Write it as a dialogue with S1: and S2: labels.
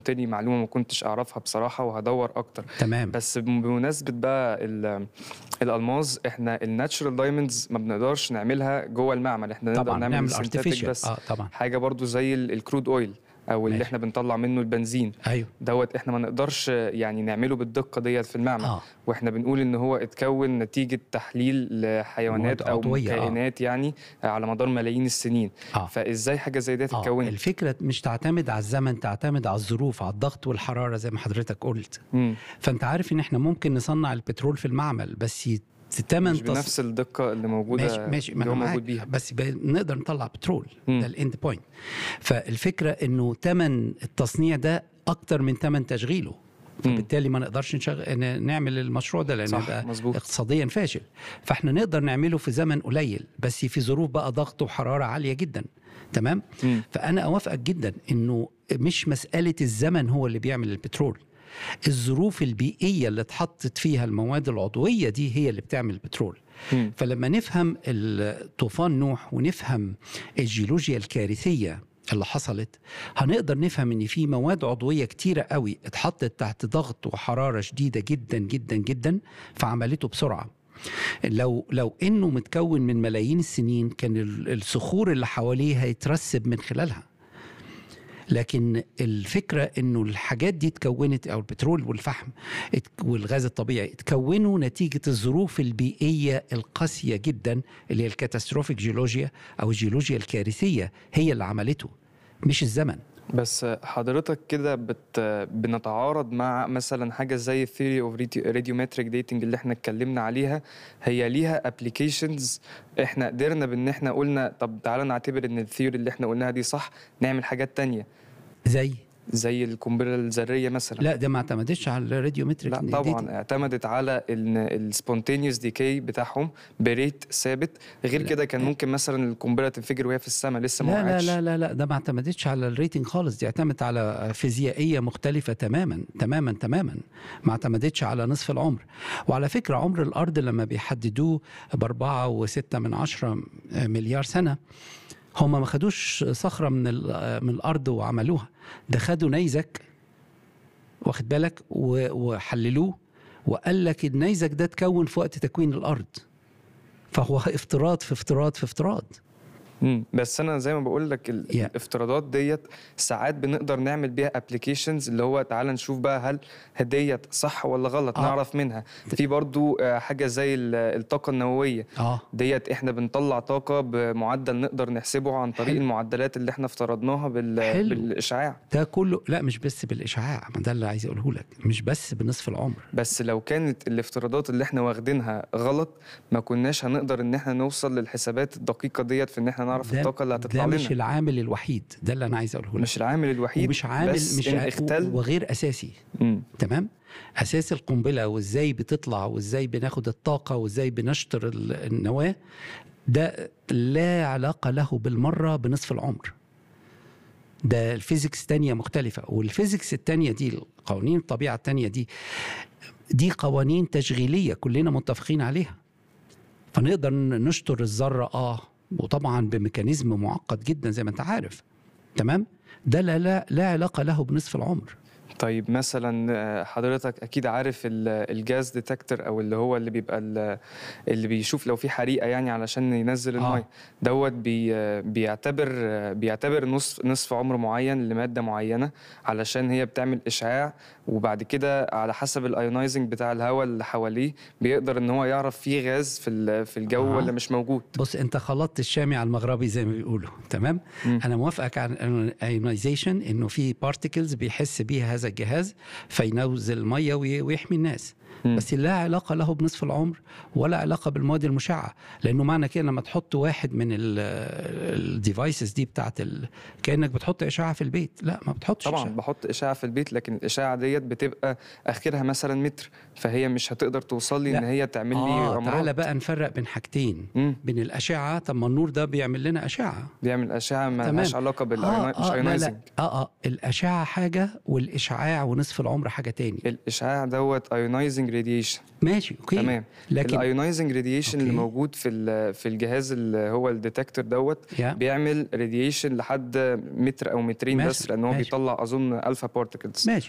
S1: تاني معلومه ما كنتش اعرفها بصراحه وهدور اكتر
S2: تمام
S1: بس بمناسبه بقى ال- الالماظ احنا الناتشرال دايموندز ما بنقدرش نعملها جوه المعمل احنا نقدر
S2: طبعا
S1: نعمل
S2: نعمل
S1: synthetic
S2: ارتفيشال
S1: بس
S2: اه طبعا
S1: حاجه برضو زي ال- الكرود اويل او اللي
S2: ماشي.
S1: احنا بنطلع منه البنزين
S2: ايوه
S1: دوت احنا ما نقدرش يعني نعمله بالدقه ديت في المعمل
S2: اه
S1: واحنا بنقول ان هو اتكون نتيجه تحليل لحيوانات
S2: مواد
S1: او
S2: عضوية، آه.
S1: كائنات يعني على مدار ملايين السنين
S2: اه
S1: فازاي حاجه زي ديت
S2: آه،
S1: اتكونت
S2: الفكره مش تعتمد على الزمن تعتمد على الظروف على الضغط والحراره زي ما حضرتك قلت
S1: مم.
S2: فانت عارف ان احنا ممكن نصنع البترول في المعمل بس تمن
S1: مش بنفس الدقه اللي موجوده
S2: ماشي ماشي ما
S1: اللي هو
S2: أنا
S1: موجود
S2: معاك،
S1: بيها
S2: بس ب- نقدر نطلع بترول
S1: مم.
S2: ده الاند بوينت فالفكره انه ثمن التصنيع ده اكتر من ثمن تشغيله
S1: مم.
S2: فبالتالي ما نقدرش نشغل ن- نعمل المشروع ده لان
S1: صح
S2: ده
S1: مظبوط
S2: اقتصاديا فاشل فاحنا نقدر نعمله في زمن قليل بس في ظروف بقى ضغط وحراره عاليه جدا تمام
S1: مم.
S2: فانا اوافقك جدا انه مش مساله الزمن هو اللي بيعمل البترول الظروف البيئيه اللي اتحطت فيها المواد العضويه دي هي اللي بتعمل البترول
S1: مم.
S2: فلما نفهم ال- طوفان نوح ونفهم الجيولوجيا الكارثيه اللي حصلت هنقدر نفهم ان في مواد عضويه كتيره قوي اتحطت تحت ضغط وحراره شديده جدا جدا جدا فعملته بسرعه لو لو انه متكون من ملايين السنين كان ال- الصخور اللي حواليه هيترسب من خلالها لكن الفكره انه الحاجات دي اتكونت او البترول والفحم ات- والغاز الطبيعي اتكونوا نتيجه الظروف البيئيه القاسيه جدا اللي هي الكاتاستروفيك جيولوجيا او الجيولوجيا الكارثيه هي اللي عملته مش الزمن
S1: بس حضرتك كده بت... بنتعارض مع مثلا حاجه زي الثيوري اوف راديومتريك ديتنج اللي احنا اتكلمنا عليها هي ليها ابلكيشنز احنا قدرنا بان احنا قلنا طب تعالى نعتبر ان الثيوري اللي احنا قلناها دي صح نعمل حاجات تانية
S2: زي
S1: زي القنبله الذريه مثلا
S2: لا ده ما اعتمدتش على الراديومتريك
S1: لا طبعا اعتمدت على ان السبونتينيوس ديكي بتاعهم بريت ثابت غير
S2: لا.
S1: كده كان ممكن مثلا القنبله تنفجر وهي في السماء لسه ما
S2: لا لا
S1: وقعتش
S2: لا لا لا ده ما اعتمدتش على الريتنج خالص دي اعتمدت على فيزيائيه مختلفه تماما تماما تماما ما اعتمدتش على نصف العمر وعلى فكره عمر الارض لما بيحددوه باربعه وسته من عشره مليار سنه هم ما خدوش صخره من ال- من الارض وعملوها ده خدوا نيزك واخد بالك و- وحللوه وقال لك النيزك ده اتكون في وقت تكوين الارض فهو افتراض في افتراض في افتراض
S1: مم. بس انا زي ما بقول لك ال-
S2: Yeah.
S1: الافتراضات ديت ساعات بنقدر نعمل بيها ابلكيشنز اللي هو تعال نشوف بقى هل ديت صح ولا غلط
S2: آه.
S1: نعرف منها في برضو آه، حاجه زي ال- الطاقه النوويه
S2: اه
S1: ديت احنا بنطلع طاقه بمعدل نقدر نحسبه عن طريق
S2: حلو.
S1: المعدلات اللي احنا افترضناها بال...
S2: حلو.
S1: بالاشعاع
S2: ده كله لا مش بس بالاشعاع ما ده اللي عايز اقوله لك مش بس بنصف العمر
S1: بس لو كانت الافتراضات اللي احنا واخدينها غلط ما كناش هنقدر ان احنا نوصل للحسابات الدقيقه ديت في ان احنا نعرف
S2: ده-
S1: الطاقه اللي هتطلع
S2: ده
S1: لنا
S2: مش العامل الوحيد ده اللي انا عايز اقوله لك
S1: مش العامل الوحيد
S2: ومش عامل
S1: بس
S2: مش
S1: إن
S2: ع-
S1: اختل
S2: وغير اساسي
S1: مم.
S2: تمام اساس القنبله وازاي بتطلع وازاي بناخد الطاقه وازاي بنشطر ال- النواه ده لا علاقه له بالمره بنصف العمر ده الفيزيكس تانية مختلفة والفيزيكس التانية دي قوانين الطبيعة التانية دي دي قوانين تشغيلية كلنا متفقين عليها فنقدر نشطر الذرة اه وطبعا بميكانيزم معقد جدا زي ما انت عارف تمام ده لا لا لا علاقة له بنصف العمر
S1: طيب مثلا آه، حضرتك اكيد عارف ال- الجاز ديتكتور او اللي هو اللي بيبقى ال- اللي بيشوف لو في حريقه يعني علشان ينزل
S2: آه.
S1: الميه دوت بي آه، بيعتبر آه، بيعتبر نصف نصف عمر معين لماده معينه علشان هي بتعمل اشعاع وبعد كده على حسب الايونايزنج بتاع الهواء اللي حواليه بيقدر ان هو يعرف فيه غاز في ال- في الجو
S2: آه.
S1: ولا مش موجود
S2: بص انت خلطت الشامي على المغربي زي ما بيقولوا تمام
S1: مم.
S2: انا موافقك على الايونيزيشن انه في بارتكلز بيحس بيها هذا الجهاز فينوزل الميه وي- ويحمي الناس
S1: مم.
S2: بس لا علاقه له بنصف العمر ولا علاقه بالمواد المشعه لانه معنى كده لما تحط واحد من الديفايسز دي بتاعت ال... كانك بتحط اشعه في البيت لا ما بتحطش
S1: طبعا
S2: إشعاع.
S1: بحط اشعه في البيت لكن الاشعه ديت بتبقى اخرها مثلا متر فهي مش هتقدر توصل لي
S2: لا.
S1: ان هي تعمل لي
S2: اه
S1: امراض
S2: تعالى بقى نفرق بين حاجتين
S1: مم.
S2: بين الاشعه طب ما النور ده بيعمل لنا اشعه
S1: بيعمل اشعه ما
S2: تمام.
S1: لهاش علاقه بال
S2: آه
S1: مش
S2: آه لا
S1: ايونايزنج
S2: لا اه اه الاشعه حاجه والاشعاع ونصف العمر حاجه تاني
S1: الاشعاع دوت ايونايزنج الايونايزنج راديشن
S2: ماشي اوكي
S1: تمام
S2: لكن
S1: الايونايزنج راديشن اللي
S2: أوكي.
S1: موجود في ال- في الجهاز اللي هو الديتكتور دوت
S2: يا
S1: بيعمل راديشن لحد متر او مترين
S2: ماشي،
S1: بس لان هو
S2: ماشي.
S1: بيطلع اظن الفا بارتكلز
S2: ماشي